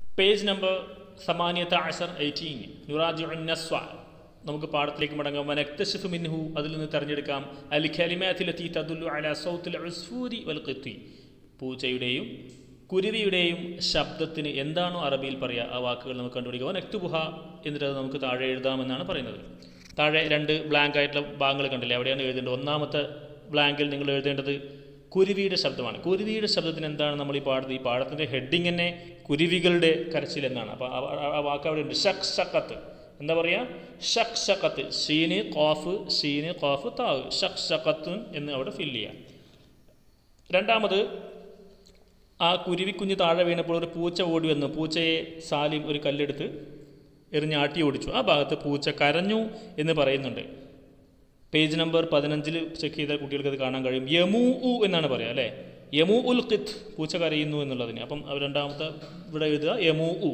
page number സമാനിയത്ത് അസർ eighteen നുറാജു നസ്വ നമുക്ക് പാഠത്തിലേക്ക് മടങ്ങാം വനക്തശിഫു മിൻഹു അതിൽ നിന്ന് തിരഞ്ഞെടുക്കാം അൽ ഖലിമാത്തിലെത്തി തദുല്ലു അല സൗത്തുൽ ഉസ്ഫൂരി വൽ ഖിത്തി പൂച്ചയുടെയും കുരുവിയുടെയും ശബ്ദത്തിന് എന്താണോ അറബിയിൽ പറയുക ആ വാക്കുകൾ നമുക്ക് കണ്ടുപിടിക്കുക വനക്തുബുഹ എന്നിട്ട് അത് നമുക്ക് താഴെ എഴുതാമെന്നാണ് പറയുന്നത് താഴെ രണ്ട് ബ്ലാങ്ക് ആയിട്ടുള്ള ഭാഗങ്ങൾ കണ്ടില്ലേ അവിടെയാണ് എഴുതേണ്ടത് ഒന്നാമത്തെ ബ്ലാങ്കിൽ നിങ്ങൾ എഴുതേണ്ടത് കുരുവിയുടെ ശബ്ദമാണ് കുരുവിയുടെ ശബ്ദത്തിന് എന്താണ് നമ്മൾ ഈ പാടുന്നത് ഈ പാഠത്തിൻ്റെ ഹെഡിങ് തന്നെ കുരുവികളുടെ കരച്ചിൽ എന്നാണ് അപ്പോൾ ആ വാക്ക് അവിടെ ഉണ്ട് ഷക് ഷക്കത്ത് എന്താ പറയുക ഷക് ഷക്കത്ത് ഷീന് കോഫ് ഷീന് കോഫ് താവ് ഷക് ഷക്കത്തുൻ എന്ന് അവിടെ ഫില്ല് ചെയ്യാം രണ്ടാമത് ആ കുരുവിക്കുഞ്ഞ് താഴെ വീണപ്പോൾ ഒരു പൂച്ച ഓടി വന്നു പൂച്ചയെ സാലിം ഒരു കല്ലെടുത്ത് എറിഞ്ഞാട്ടി ഓടിച്ചു ആ ഭാഗത്ത് പൂച്ച കരഞ്ഞു എന്ന് പറയുന്നുണ്ട് പേജ് നമ്പർ പതിനഞ്ചിൽ ചെക്ക് ചെയ്താൽ കുട്ടികൾക്ക് അത് കാണാൻ കഴിയും യമു ഉ എന്നാണ് പറയുക അല്ലേ യമു ഉൽ ഖിത്ത് പൂച്ച കരയുന്നു എന്നുള്ളതിന് അപ്പം അത് രണ്ടാമത്തെ ഇവിടെ എഴുതുക യമു ഉ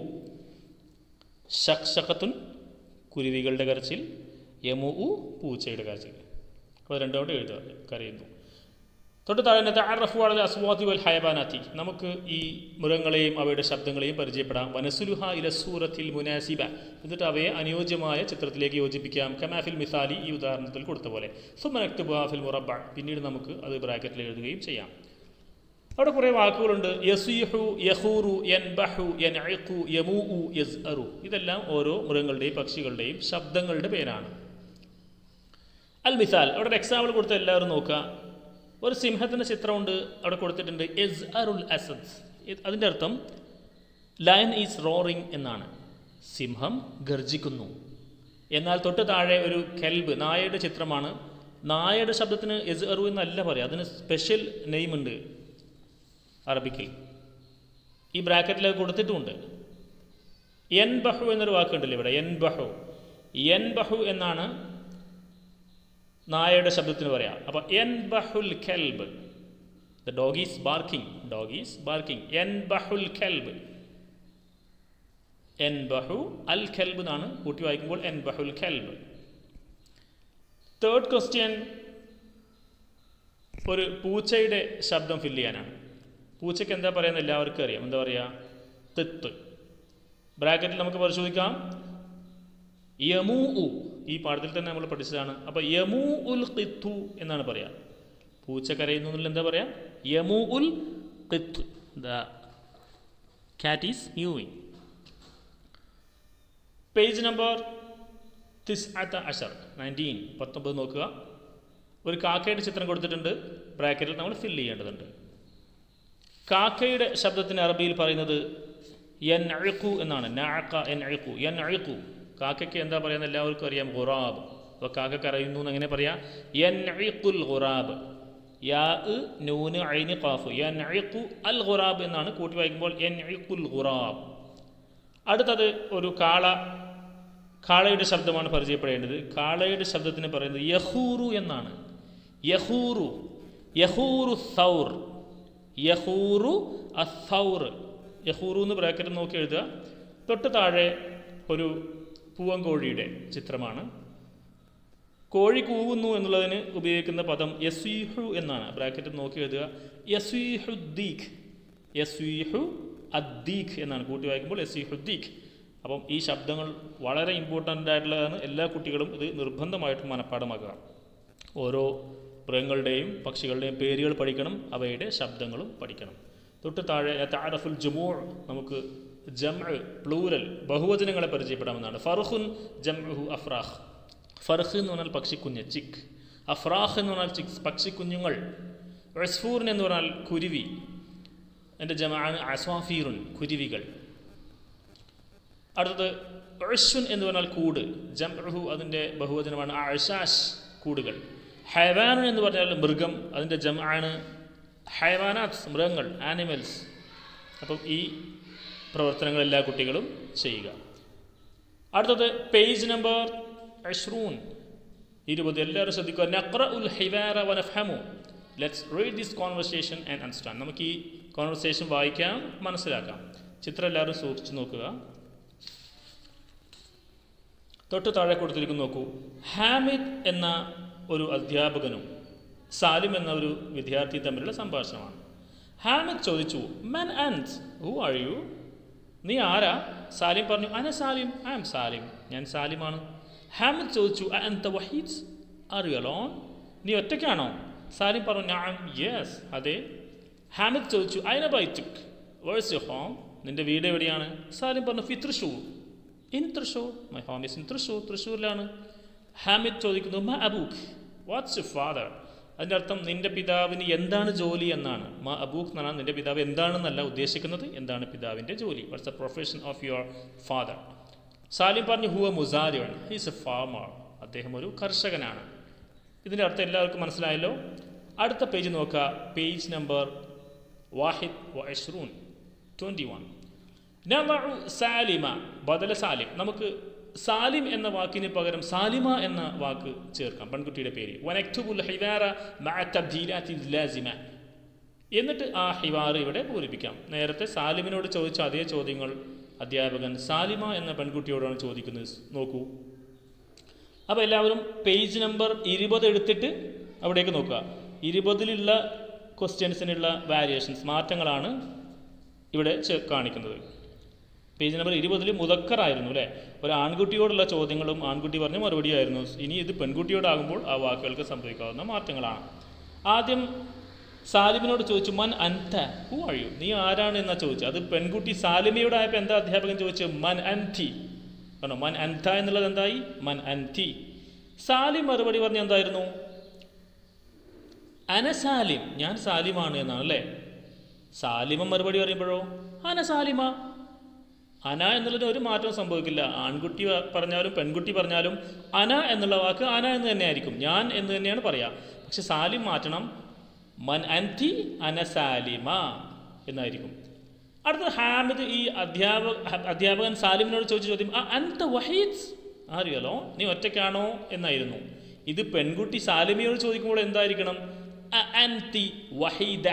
ഷക് ഷക്കത്തുൻ കുരുവികളുടെ കരച്ചിൽ യമു ഉ പൂച്ചയുടെ കരച്ചിൽ അപ്പോൾ രണ്ടാമത്തെ എഴുതുക കരയുന്നു തൊട്ട് താഴെ തഅറഫു അലൽ അസ്വാതി വൽ ഹയബാനാത്തി നമുക്ക് ഈ മൃഗങ്ങളെയും അവയുടെ ശബ്ദങ്ങളെയും പരിചയപ്പെടാം വനസുലുഹ ഇല സൂറത്തിൽ മുനാസിബ എന്നിട്ട് അവയെ അനുയോജ്യമായ ചിത്രത്തിലേക്ക് യോജിപ്പിക്കാം കമാഫിൽ മിസാലി ഈ ഉദാഹരണത്തിൽ കൊടുത്ത പോലെ സുമനക്തുബാഫിൽ മുറബ പിന്നീട് നമുക്ക് അത് ബ്രാക്കറ്റിൽ എഴുതുകയും ചെയ്യാം അവിടെ കുറേ വാക്കുകളുണ്ട് യസീഹു യഹൂറു യൻബഹു യൻഇഖു യമൂഉ യസ്അറു ഇതെല്ലാം ഓരോ മൃഗങ്ങളുടെയും പക്ഷികളുടെയും ശബ്ദങ്ങളുടെ പേരാണ് അൽ മിസാൽ അവിടെ ഒരു എക്സാമ്പിൾ കൊടുത്ത എല്ലാവരും നോക്കുക ഒരു സിംഹത്തിൻ്റെ ചിത്രമുണ്ട് അവിടെ കൊടുത്തിട്ടുണ്ട് എസ് അറുൽ അസദ് അതിൻ്റെ അർത്ഥം ലയൻ ഈസ് റോറിങ് എന്നാണ് സിംഹം ഗർജിക്കുന്നു എന്നാൽ തൊട്ട് താഴെ ഒരു കെൽബ് നായയുടെ ചിത്രമാണ് നായയുടെ ശബ്ദത്തിന് എസ് അറു എന്നല്ല പറയുക അതിന് സ്പെഷ്യൽ നെയിം ഉണ്ട് അറബിക്കിൽ ഈ ബ്രാക്കറ്റിൽ അത് കൊടുത്തിട്ടുമുണ്ട് എൻ ബഹു എന്നൊരു വാക്കുണ്ടല്ലോ ഇവിടെ എൻ ബഹു എൻ ബഹു എന്നാണ് നായയുടെ ശബ്ദത്തിന് പറയാം അപ്പോൾ എൻ ബഹുൽ കെൽബ് the dog is barking dog is barking എൻ ബഹുൽ കെൽബ് എൻ ബഹു അൽ കെൽബ് എന്നാണ് കൂട്ടി വായിക്കുമ്പോൾ എൻ ബഹുൽ കെൽബ് തേർഡ് ക്വസ്റ്റ്യൻ ഒരു പൂച്ചയുടെ ശബ്ദം ഫില്ല് ചെയ്യാനാണ് പൂച്ചയ്ക്ക് എന്താ പറയുന്നത് എല്ലാവർക്കും അറിയാം എന്താ പറയുക തെത്ത് ബ്രാക്കറ്റിൽ നമുക്ക് പരിശോധിക്കാം യമൂ ഉ ഈ പാഠത്തിൽ തന്നെ നമ്മൾ പഠിച്ചതാണ് അപ്പോൾ യമൂ ഉൽ ഖിത്തു എന്നാണ് പറയാ പൂച്ച കരയുന്നു എന്നുള്ള എന്താ പറയാ യമൂ ഉൽ ഖിത്ത് the cat is mewing page number തിസ്അത്ത അഷർ നയൻറ്റീൻ പത്തൊമ്പത് നോക്കുക ഒരു കാക്കയുടെ ചിത്രം കൊടുത്തിട്ടുണ്ട് ബ്രാക്കറ്റിൽ നമ്മൾ ഫില്ല് ചെയ്യേണ്ടതുണ്ട് കാക്കയുടെ ശബ്ദത്തിന് അറബിയിൽ പറയുന്നത് എൻ അഴുക്കു എന്നാണ് നാക്ക എൻ അഴുക്കു എൻ അഴുക്കു കാക്കയ്ക്ക് എന്താ പറയുന്നത് എല്ലാവർക്കും അറിയാം ഖുറാബ് അപ്പോൾ കാക്ക കരയുന്നു എന്ന് എങ്ങനെ പറയാം എൻ അഴുക്കുൽ ഖുറാബ് യാ നൂന് ഐന് ഖാഫ് എൻ അഴുക്കു അൽ ഖുറാബ് എന്നാണ് കൂട്ടി വായിക്കുമ്പോൾ എൻ അഴുക്കുൽ ഖുറാബ് അടുത്തത് ഒരു കാള കാളയുടെ ശബ്ദമാണ് പരിചയപ്പെടേണ്ടത് കാളയുടെ ശബ്ദത്തിന് പറയുന്നത് യഹൂറു എന്നാണ് യഹൂറു യഹൂറു സൗർ യഹൂറു അസൗർ യഹൂറു എന്ന് ബ്രാക്കറ്റ് നോക്കി എഴുതുക തൊട്ട് താഴെ ഒരു പൂവൻകോഴിയുടെ ചിത്രമാണ് കോഴി കൂവുന്നു എന്നുള്ളതിന് ഉപയോഗിക്കുന്ന പദം യസ്വീഹു എന്നാണ് ബ്രാക്കറ്റ് നോക്കി എഴുതുക യസ്വീഹുദ്ദീഖ് യസ്വീഹു അദ്ദീഖ് എന്നാണ് കൂട്ടി വായിക്കുമ്പോൾ യസ്വീഹുദ്ദീഖ് അപ്പം ഈ ശബ്ദങ്ങൾ വളരെ ഇമ്പോർട്ടൻ്റ് ആയിട്ടുള്ളതാണ് എല്ലാ കുട്ടികളും ഇത് നിർബന്ധമായിട്ടും മനഃപ്പാടമാക്കുക ഓരോ മൃഗങ്ങളുടെയും പക്ഷികളുടെയും പേരുകൾ പഠിക്കണം അവയുടെ ശബ്ദങ്ങളും പഠിക്കണം തൊട്ട് താഴെ താരഫുൽ ജുമൂ നമുക്ക് ജം പ്ലൂരൽ ബഹുവചനങ്ങളെ പരിചയപ്പെടാമെന്നാണ് ഫർഹുൻ ജംഹു അഫ്രാഹ് ഫർഹ് എന്ന് പറഞ്ഞാൽ പക്ഷിക്കുഞ്ഞ് ചിക്ക് അഫ്രാഹ് എന്ന് പറഞ്ഞാൽ ചിക്സ് പക്ഷിക്കുഞ്ഞുങ്ങൾ റസ്ഫൂറിൻ എന്ന് പറഞ്ഞാൽ കുരുവി എൻ്റെ ജമാണ് അസ്വാഫീറുൻ കുരുവികൾ അടുത്തത് അഴ്ഷുൻ എന്ന് പറഞ്ഞാൽ കൂട് ജംഹു അതിൻ്റെ ബഹുവചനമാണ് അഴ്ഷാഷ് കൂടുകൾ ഹൈവാൻ എന്ന് പറഞ്ഞാൽ മൃഗം അതിൻ്റെ ജം ആണ് ഹൈവാനാത്ത് മൃഗങ്ങൾ ആനിമൽസ് അപ്പം ഈ പ്രവർത്തനങ്ങൾ എല്ലാ കുട്ടികളും ചെയ്യുക അടുത്തത് പേജ് നമ്പർ അഷ്റൂൻ ഇരുപത് എല്ലാവരും ശ്രദ്ധിക്കുക നക്ര ഉൽ ഹൈവാര വനഫമു let's read this conversation and understand നമുക്ക് ഈ കോൺവെർസേഷൻ വായിക്കാം മനസ്സിലാക്കാം ചിത്രം എല്ലാവരും സൂക്ഷിച്ച് നോക്കുക തൊട്ട് താഴെ കൊടുത്തിരിക്കുന്നു നോക്കൂ ഹാമിദ് എന്ന ഒരു അധ്യാപകനും സാലിം എന്ന ഒരു വിദ്യാർത്ഥി തമ്മിലുള്ള സംഭാഷണമാണ് ഹാമിദ് ചോദിച്ചു മൻ ആൻഡ് ഹു ആർ യു നീ ആരാ സാലിം പറഞ്ഞു അന സാലിം ഐ എം സാലിം ഞാൻ സാലിമാണ് ഹാമിദ് ചോദിച്ചു അൻത വഹീദ് അറിയലോ നീ ഒറ്റയ്ക്കാണോ സാലിം പറഞ്ഞു ഞാൻ യെസ് അതെ ഹാമിദ് ചോദിച്ചു അയന ബൈറ്റുക് വേഴ്സ് യു ഹോം നിന്റെ വീട് എവിടെയാണ് സാലിം പറഞ്ഞു ഫി Thrissur in Thrissur my home is in Thrissur തൃശ്ശൂരിലാണ് ഹാമിദ് ചോദിക്കുന്നു മ അബൂഖ് വാട്ട്സ് യു ഫാദർ അതിൻ്റെ അർത്ഥം നിന്റെ പിതാവിന് എന്താണ് ജോലി എന്നാണ് മ അബൂഖ് എന്നാണ് നിന്റെ പിതാവ് എന്താണെന്നല്ല ഉദ്ദേശിക്കുന്നത് എന്താണ് പിതാവിൻ്റെ ജോലി what's the profession of your father Salim പറഞ്ഞു ഹുവ മുസാരിവൻ ഹീസ് എ ഫാമർ അദ്ദേഹം ഒരു കർഷകനാണ് ഇതിൻ്റെ അർത്ഥം എല്ലാവർക്കും മനസ്സിലായല്ലോ അടുത്ത പേജ് നോക്കുക പേജ് നമ്പർ വാഹിദ് വഷ്റൂൻ ട്വൻറ്റി വൺ നവഉ സാലിമ ബദല സാലിം നമുക്ക് സാലിം എന്ന വാക്കിന് പകരം സാലിമ എന്ന വാക്ക് ചേർക്കാം പെൺകുട്ടിയുടെ പേര് വനക്തുബുൽ ഹിവാറ മഅ തബ്ദീലാത്തി ലാസിമ എന്നിട്ട് ആ ഹിവാർ ഇവിടെ പൂരിപ്പിക്കാം നേരത്തെ സാലിമിനോട് ചോദിച്ച അതേ ചോദ്യങ്ങൾ അധ്യാപകൻ സാലിമ എന്ന പെൺകുട്ടിയോടാണ് ചോദിക്കുന്നത് നോക്കൂ അപ്പോൾ എല്ലാവരും പേജ് നമ്പർ ഇരുപത് എടുത്തിട്ട് അവിടേക്ക് നോക്കുക ഇരുപതിലുള്ള ക്വസ്റ്റ്യൻസിനുള്ള വാരിയേഷൻസ് മാറ്റങ്ങളാണ് ഇവിടെ ചെ- കാണിക്കുന്നത് പേജ് നമ്പർ ഇരുപതിൽ മുതക്കറായിരുന്നു അല്ലേ ഒരു ആൺകുട്ടിയോടുള്ള ചോദ്യങ്ങളും ആൺകുട്ടി പറഞ്ഞ മറുപടിയായിരുന്നു ഇനി ഇത് പെൺകുട്ടിയോടാകുമ്പോൾ ആ വാക്കുകൾക്ക് സംഭവിക്കാവുന്ന മാറ്റങ്ങളാണ് ആദ്യം സാലിമിനോട് ചോദിച്ചു മൻ അൻത ഹു അഴിയു നീ ആരാണ് എന്നാ ചോദിച്ചത് അത് പെൺകുട്ടി സാലിമിയോടായപ്പോൾ എന്താ അധ്യാപകൻ ചോദിച്ചു മൻ അൻതി ആണോ മൻ അൻത എന്നുള്ളത് എന്തായി മൻ അൻതി സാലിം മറുപടി പറഞ്ഞ എന്തായിരുന്നു അന സാലിം ഞാൻ സാലിമാണ് എന്നാണ് അല്ലേ സാലിമ മറുപടി പറയുമ്പോഴോ അന സാലിമ അന എന്നുള്ളതിന് ഒരു മാറ്റവും സംഭവിക്കില്ല ആൺകുട്ടി പ- പറഞ്ഞാലും പെൺകുട്ടി പറഞ്ഞാലും അന എന്നുള്ള വാക്ക് അന എന്ന് തന്നെയായിരിക്കും ഞാൻ എന്ന് തന്നെയാണ് പറയാ പക്ഷെ സാലിം മാറ്റണം മൻ അൻതി അന സാലിമ എന്നായിരിക്കും അടുത്ത ഹാമിദ് ഈ അധ്യാപക അധ്യാപകൻ സാലിമിനോട് ചോദിച്ച ചോദ്യം "അ അൻത വഹീദ് അറിയാലോ നീ ഒറ്റയ്ക്കാണോ എന്നായിരുന്നു ഇത് പെൺകുട്ടി സാലിമിയോട് ചോദിക്കുമ്പോൾ എന്തായിരിക്കണം "അ അൻതി വഹീദ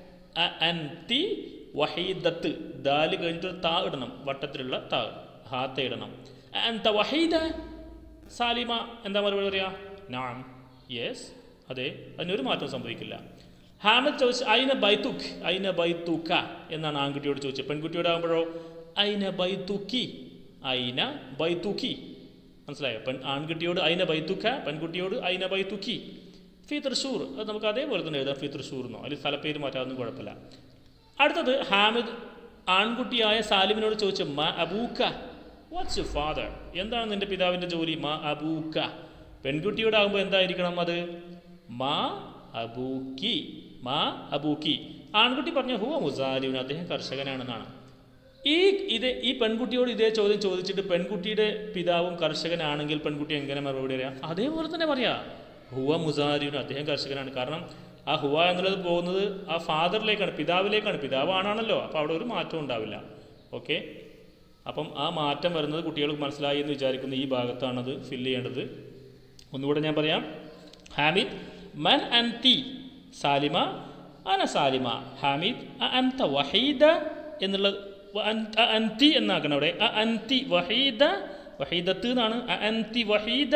അ അൻതി വഹീദത്ത് ദാല് കഴിഞ്ഞിട്ട് താ ഇടണം വട്ടത്തിലുള്ള താ ഹാത്ത ഇടണം "അ അൻത വഹീദ സാലിമ എന്താ മറുപടി പറയാ നാം യെസ് അതെ അതിനൊരു മാറ്റം സംഭവിക്കില്ല ഹാമദ് ചോദിച്ചു അയിന ബൈത്തുഖ് അയിന ബൈത്തുക്ക എന്നാണ് ആൺകുട്ടിയോട് ചോദിച്ചത് പെൺകുട്ടിയോടാകുമ്പോഴോ അയിന ബൈത്തുക്കി അയിന ബൈത്തുക്കി മനസ്സിലായോ പെൺ ആൺകുട്ടിയോട് അയിന ബൈത്തുക്ക പെൺകുട്ടിയോട് അയിന ബൈത്തുക്കി ഫി തൃശ്ശൂർ അത് നമുക്ക് അതേപോലെ തന്നെ എഴുതാം ഫി തൃശ്ശൂർ എന്നോ അല്ലെങ്കിൽ സ്ഥലപ്പേര് മാറ്റാതൊന്നും കുഴപ്പമില്ല അടുത്തത് ഹാമിദ് ആൺകുട്ടിയായ സാലിമിനോട് ചോദിച്ചു മ അബൂക്ക വാട്ട്സ് യു ഫാദർ എന്താണ് നിന്റെ പിതാവിൻ്റെ ജോലി മ അബൂക്ക പെൺകുട്ടിയോടാകുമ്പോൾ എന്തായിരിക്കണം അത് മാ അബൂക്കി മാ അബൂക്കി ആൺകുട്ടി പറഞ്ഞ ഹുവ മുസാലിൻ അദ്ദേഹം കർഷകനാണെന്നാണ് ഈ ഇത് ഈ പെൺകുട്ടിയോട് ഇതേ ചോദ്യം ചോദിച്ചിട്ട് പെൺകുട്ടിയുടെ പിതാവും കർഷകനാണെങ്കിൽ പെൺകുട്ടി എങ്ങനെ മറുപടി പറയാം അതേപോലെ തന്നെ പറയാ ഹുവ മുസാരിൻ അദ്ദേഹം കർഷകനാണ് കാരണം ആ ഹുവ എന്നുള്ളത് പോകുന്നത് ആ ഫാദറിലേക്കാണ് പിതാവിലേക്കാണ് പിതാവ് ആണാണല്ലോ അപ്പോൾ അവിടെ ഒരു മാറ്റവും ഉണ്ടാവില്ല ഓക്കെ അപ്പം ആ മാറ്റം വരുന്നത് കുട്ടികൾക്ക് മനസ്സിലായി എന്ന് വിചാരിക്കുന്ന ഈ ഭാഗത്താണത് ഫില്ല് ചെയ്യേണ്ടത് ഒന്നുകൂടെ ഞാൻ പറയാം ഹാമിദ് മൻ അൻതി സാലിമ അന സാലിമ ഹാമിദ് അ അൻത വഹീദ എന്നുള്ളത് വ അൻ- അ അൻതി എന്നാക്കണം അവിടെ അ അൻതി വഹീദ വഹീദത്ത് എന്നാണ് അ അൻതി വഹീദ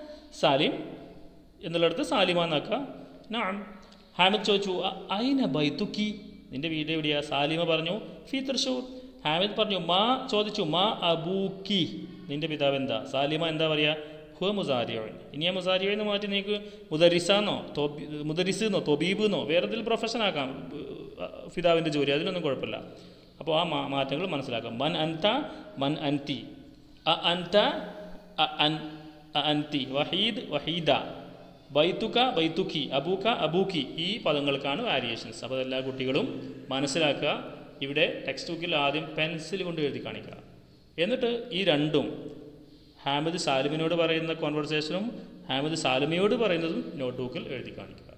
സാലിം എന്നുള്ളിടത്ത് സാലിമ എന്നാക്കുക നാം ഹാമിദ് ചോദിച്ചു "അ- അയിന ബൈത്തുക്കി നിന്റെ വീട് എവിടെയാ സാലിമ പറഞ്ഞു ഫി തൃശ്ശൂർ ഹാമിദ് പറഞ്ഞു മാ ചോദിച്ചു മാ അബൂക്കി നിന്റെ പിതാവ് എന്താ സാലിമ എന്താ പറയുക ഹുവ മുസാരിയോൻ ഇനി ആ മുസാരിയോ എന്ന് മാറ്റി നിങ്ങൾക്ക് മുദരിസാന്നോ തോബി മുദരിസ് എന്നോ തൊബീബ് എന്നോ വേറെ എന്തെങ്കിലും പ്രൊഫഷൻ ആക്കാം ഏഹ് പിതാവിൻ്റെ ജോലി അതിനൊന്നും കുഴപ്പമില്ല അപ്പോൾ ആ മാ- മാറ്റങ്ങൾ മനസ്സിലാക്കാം മൻ അൻത മൻ അൻതി അ അൻത അ അൻ അ അൻതി വഹീദ് വഹീദ ബൈത്തുക ബൈത്തുക്കി അബൂക്ക അബൂക്കി ഈ പദങ്ങൾക്കാണ് വാരിയേഷൻസ് അപ്പോൾ എല്ലാ കുട്ടികളും മനസ്സിലാക്കുക ഇവിടെ ടെക്സ്റ്റ് ബുക്കിൽ ആദ്യം പെൻസിൽ കൊണ്ട് എഴുതി കാണിക്കുക എന്നിട്ട് ഈ രണ്ടും ഹാമിദ് സാലിമിനോട് പറയുന്ന കോൺവെർസേഷനും ഹാമിദ് സാലിമിയോട് പറയുന്നതും നോട്ട് ബുക്കിൽ എഴുതി കാണിക്കുക